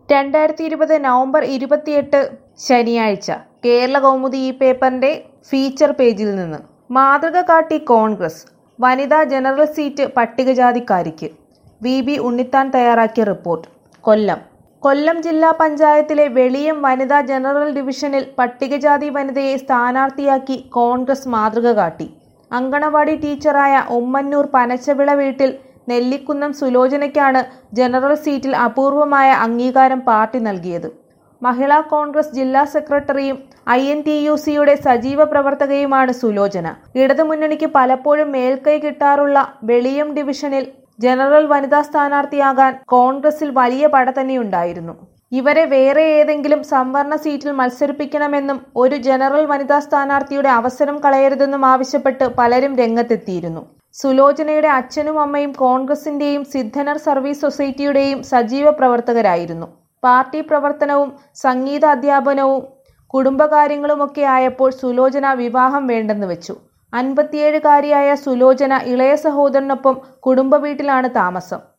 രണ്ടായിരത്തി ഇരുപത് നവംബർ ഇരുപത്തിയെട്ട് ശനിയാഴ്ച കേരള കൗമുദി ഈ പേപ്പറിന്റെ ഫീച്ചർ പേജിൽ നിന്ന് മാതൃക കാട്ടി കോൺഗ്രസ് വനിതാ ജനറൽ സീറ്റ് പട്ടികജാതിക്കാരിക്ക് വി ബി ഉണ്ണിത്താൻ തയ്യാറാക്കിയ റിപ്പോർട്ട് കൊല്ലം കൊല്ലം ജില്ലാ പഞ്ചായത്തിലെ വെളിയം വനിതാ ജനറൽ ഡിവിഷനിൽ പട്ടികജാതി വനിതയെ സ്ഥാനാർത്ഥിയാക്കി കോൺഗ്രസ് മാതൃക കാട്ടി അങ്കണവാടി ടീച്ചറായ ഉമ്മന്നൂർ പനച്ചവിള വീട്ടിൽ നെല്ലിക്കുന്നം സുലോചനയ്ക്കാണ് ജനറൽ സീറ്റിൽ അപൂർവമായ അംഗീകാരം പാർട്ടി നൽകിയത് മഹിളാ കോൺഗ്രസ് ജില്ലാ സെക്രട്ടറിയും ഐ എൻ ടി യു സിയുടെ സജീവ പ്രവർത്തകയുമാണ് സുലോചന ഇടതുമുന്നണിക്ക് പലപ്പോഴും മേൽക്കൈ കിട്ടാറുള്ള വെളിയം ഡിവിഷനിൽ ജനറൽ വനിതാ സ്ഥാനാർത്ഥിയാകാൻ കോൺഗ്രസിൽ വലിയ പട തന്നെയുണ്ടായിരുന്നു ഇവരെ വേറെ ഏതെങ്കിലും സംവരണ സീറ്റിൽ മത്സരിപ്പിക്കണമെന്നും ഒരു ജനറൽ വനിതാ സ്ഥാനാർത്ഥിയുടെ അവസരം കളയരുതെന്നും ആവശ്യപ്പെട്ട് പലരും രംഗത്തെത്തിയിരുന്നു സുലോചനയുടെ അച്ഛനും അമ്മയും കോൺഗ്രസിന്റെയും സിദ്ധനർ സർവീസ് സൊസൈറ്റിയുടെയും സജീവ പ്രവർത്തകരായിരുന്നു പാർട്ടി പ്രവർത്തനവും സംഗീത അധ്യാപനവും കുടുംബകാര്യങ്ങളുമൊക്കെ ആയപ്പോൾ സുലോചന വിവാഹം വേണ്ടെന്ന് വെച്ചു അൻപത്തിയേഴുകാരിയായ സുലോചന ഇളയ സഹോദരനൊപ്പം കുടുംബ വീട്ടിലാണ് താമസം